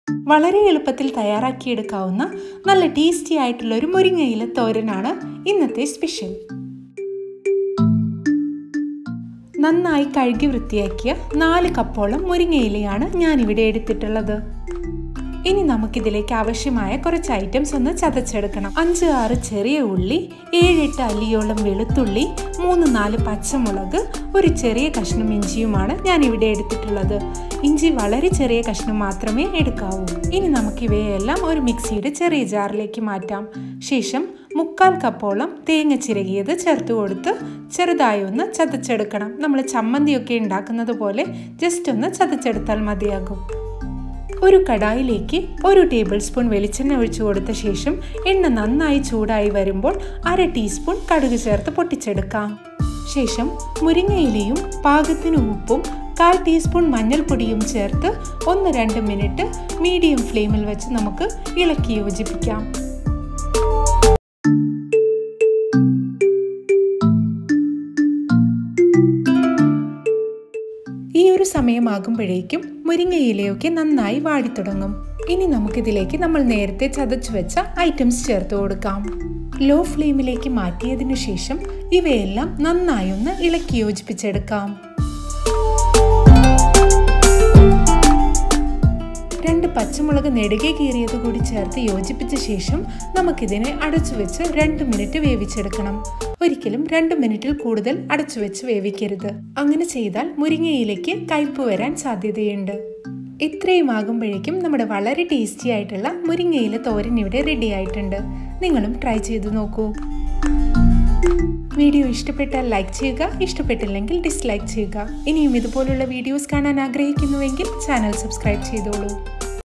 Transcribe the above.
വളരെ എളുപ്പത്തിൽ തയ്യാറാക്കിയെടുക്കാവുന്ന നല്ല ടേസ്റ്റി ആയിട്ടുള്ള ഒരു മുരിങ്ങയില തോരനാണ് ഇന്നത്തെ സ്പെഷ്യൽ നന്നായി കഴുകി വൃത്തിയാക്കിയ നാല് കപ്പോളം മുരിങ്ങയിലയാണ് ഞാനിവിടെ എടുത്തിട്ടുള്ളത് ഇനി നമുക്കിതിലേക്ക് ആവശ്യമായ കുറച്ച് ഐറ്റംസ് ഒന്ന് ചതച്ചെടുക്കണം അഞ്ച് ആറ് ചെറിയ ഉള്ളി ഏഴെട്ട് അല്ലിയോളം വെളുത്തുള്ളി മൂന്ന് നാല് പച്ചമുളക് ഒരു ചെറിയ കഷ്ണം ഇഞ്ചിയുമാണ് ഞാൻ ഇവിടെ എടുത്തിട്ടുള്ളത് ഇഞ്ചി വളരെ ചെറിയ കഷ്ണം മാത്രമേ എടുക്കാവൂ ഇനി നമുക്ക് ഇവയെല്ലാം ഒരു മിക്സിയുടെ ചെറിയ ജാറിലേക്ക് മാറ്റാം ശേഷം മുക്കാൽ കപ്പോളം തേങ്ങ ചിരകിയത് ചേർത്ത് കൊടുത്ത് ചെറുതായി ഒന്ന് ചതച്ചെടുക്കണം നമ്മൾ ചമ്മന്തിയൊക്കെ ഉണ്ടാക്കുന്നത് പോലെ ജസ്റ്റ് ഒന്ന് ചതച്ചെടുത്താൽ മതിയാകും ഒരു കടായിലേക്ക് ഒരു ടേബിൾ സ്പൂൺ വെളിച്ചെണ്ണ ഒഴിച്ചു കൊടുത്ത ശേഷം എണ്ണ നന്നായി ചൂടായി വരുമ്പോൾ അര ടീസ്പൂൺ കടുക് ചേർത്ത് പൊട്ടിച്ചെടുക്കാം ശേഷം മുരിങ്ങയിലയും പാകത്തിന് ഉപ്പും കാൽ ടീസ്പൂൺ മഞ്ഞൾപ്പൊടിയും ചേർത്ത് ഒന്ന് രണ്ട് മിനിറ്റ് മീഡിയം ഫ്ലെയിമിൽ വെച്ച് നമുക്ക് ഇളക്കി യോജിപ്പിക്കാം ഈ ഒരു സമയമാകുമ്പോഴേക്കും മുരിങ്ങയിലയൊക്കെ നന്നായി വാടിത്തുടങ്ങും ഇനി നമുക്കിതിലേക്ക് നമ്മൾ നേരത്തെ ചതച്ചു വെച്ച ഐറ്റംസ് ചേർത്ത് കൊടുക്കാം ലോ ഫ്ലെയിമിലേക്ക് മാറ്റിയതിനു ശേഷം ഇവയെല്ലാം നന്നായി ഒന്ന് ഇളക്കി യോജിപ്പിച്ചെടുക്കാം രണ്ട് പച്ചമുളക് നെടുകെ കീറിയത് കൂടി ചേർത്ത് യോജിപ്പിച്ച ശേഷം നമുക്കിതിനെ അടച്ചു വെച്ച് രണ്ട് മിനിറ്റ് വേവിച്ചെടുക്കണം ഒരിക്കലും രണ്ട് മിനിറ്റിൽ കൂടുതൽ അടച്ചു വെച്ച് വേവിക്കരുത് അങ്ങനെ ചെയ്താൽ മുരിങ്ങയിലേക്ക് കയ്പ് വരാൻ സാധ്യതയുണ്ട് ഇത്രയും ആകുമ്പോഴേക്കും നമ്മുടെ വളരെ ടേസ്റ്റി ആയിട്ടുള്ള മുരിങ്ങയില തോരൻ ഇവിടെ റെഡി ആയിട്ടുണ്ട് നിങ്ങളും ട്രൈ ചെയ്തു നോക്കൂ വീഡിയോ ഇഷ്ടപ്പെട്ടാൽ ലൈക്ക് ചെയ്യുക ഇഷ്ടപ്പെട്ടില്ലെങ്കിൽ ഡിസ്ലൈക്ക് ചെയ്യുക ഇനിയും ഇതുപോലുള്ള വീഡിയോസ് കാണാൻ ആഗ്രഹിക്കുന്നുവെങ്കിൽ ചാനൽ സബ്സ്ക്രൈബ് ചെയ്തോളൂ